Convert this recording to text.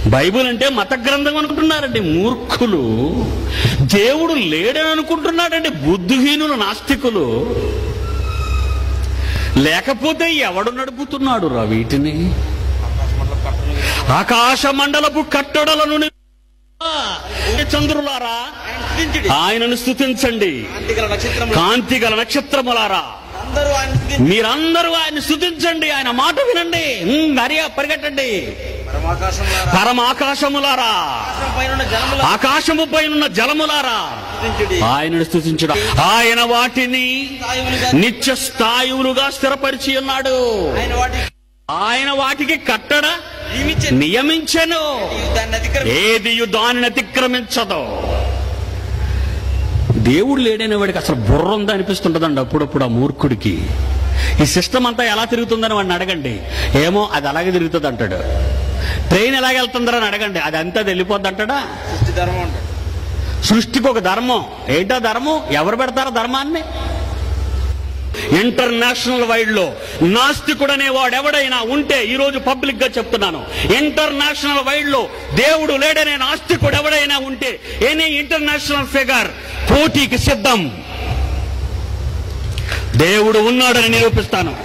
Bible అంటే మత గ్రంథం అనుకుంటున్నారండి మూర్ఖులు దేవుడు లేడని అనుకుంటున్నాడండి బుద్ధిహీనులు నాస్తికులు లేకపోతే ఎవడు నడుపుతున్నాడు రా వీటిని ఆకాశ మండలపు కట్టడలను ని- చంద్రులారా స్థుతించుడి. ఆయనను స్థుతించండి కాంతిగల నక్షత్రములు కాంతి గల నక్షత్రములారా అందరూ ఆయన స్థుతించుడి. మీరందరూ ఆయన స్థుతించండి ఆయన మాట వినండి ఉమ్, హరియా పరిగెట్టండి పరమాకాశములారా, పరమ ఆకాశములారా ఆకాశం పైనున్న జలముల ఆకాశము పైనున్న జలములారా స్థుతించుడి. ఆయనను స్థుతించడం ఆయన వాటిని స్థాయిలుగా నిత్య స్థాయువులుగా స్థిరపరిచి ఉన్నాడు ఆయన వాటి ఆయన వాటికి కట్టడ నియమించి నియమించెను దాన్ని అతిక్రమి ఏది దానిని అతిక్రమించదు దేవుడు లేడైన వాడికి అసలు బుర్ర ఉందా అనిపిస్తుంటదండి అప్పుడప్పుడు ఆ మూర్ఖుడికి ఈ సిస్టమ్ అంతా ఎలా తిరుగుతుందని వాడిని అడగండి ఏమో అది అలాగే తిరుగుతుంది అంటాడు ట్రైన్ ఎలాగ వెళ్తుందని అడగండి అది అంతా వెళ్ళిపోద్ది అంటాడా సృష్టి ధర్మం అంటాడు సృష్టికి ఒక ధర్మం ఏంటో ధర్మం ఎవరు పెడతారు ధర్మాన్ని ఇంటర్నేషనల్ వైడ్ లో నాస్తికుడనే వాడు ఎవడైనా ఉంటే ఈ రోజు పబ్లిక్ గా చెప్తున్నాను ఇంటర్నేషనల్ వైడ్ లో దేవుడు లేడనే నాస్తికుడు ఎవడైనా ఉంటే ఎనీ ఇంటర్నేషనల్ ఫిగర్ పోటీకి సిద్ధం దేవుడు ఉన్నాడని నిరూపిస్తాను